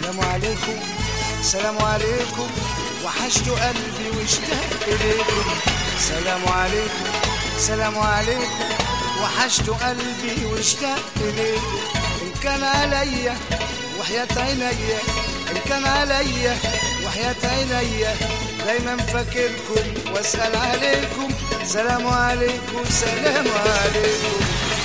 سلام عليكم سلام عليكم وحشت قلبي واشتاق إليكم سلام عليكم سلام عليكم وحشت قلبي واشتاق إليكم إن كان عليا وحياة عينيا إن كان عليا وحياة عينيا دايما فاكركم واسأل عليكم سلام عليكم سلام عليكم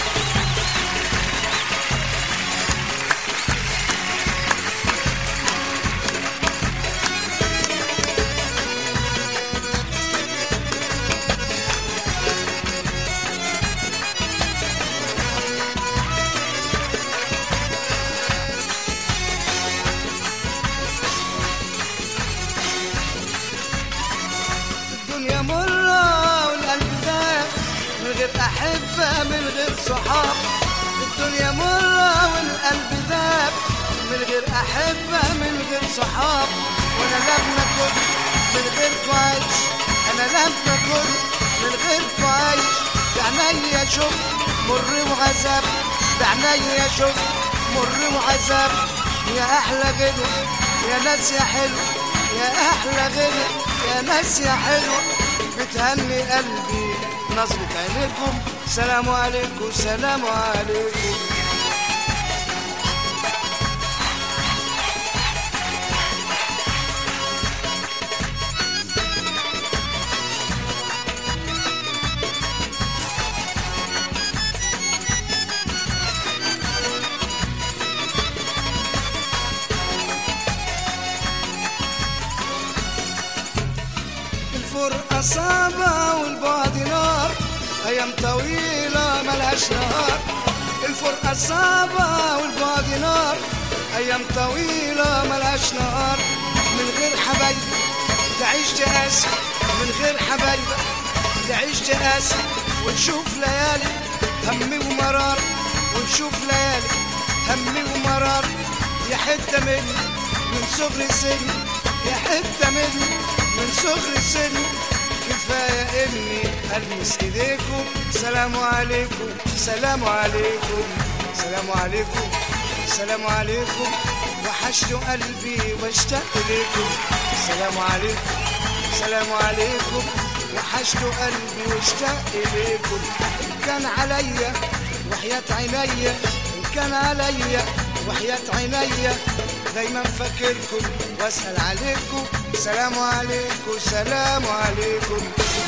الدنيا مرة والقلب داق من غير أحبة من غير صحاب الدنيا مرة والقلب داق من غير أحبة من غير صحاب وأنا لما كنت من غيركوا عايش أنا لما كنت من غيركوا عايش بعينيا شوف مر وعذاب بعينيا شوف مر وعذاب يا أحلى غنوة يا ناس يا حلو يا أحلى غنوة يا ناس يا حلو بتهني قلبي نظرة عينيكم سلام عليكم سلام عليكم الفرقة صعبة والبعد نار أيام طويلة ملهاش نهار الفرقة صعبة والبعد نار أيام طويلة ملهاش نهار من غير حبايبي تعيش تقاسي من غير حبايبي تعيش تقاسي ونشوف ليالي همي ومرار ونشوف ليالي همي ومرار يا حتة مني من صغر سني يا حتة مني من صغر سني كفاية إني ألمس إيديكم سلام عليكم سلام عليكم سلام عليكم سلام عليكم وحشت قلبي واشتاق إليكم سلام عليكم سلام عليكم وحشت قلبي واشتاق إليكم إن كان عليا وحياة عينيا إن كان عليا وحياة عينيا دايما فاكركم واسأل عليكم سلام عليكم سلام عليكم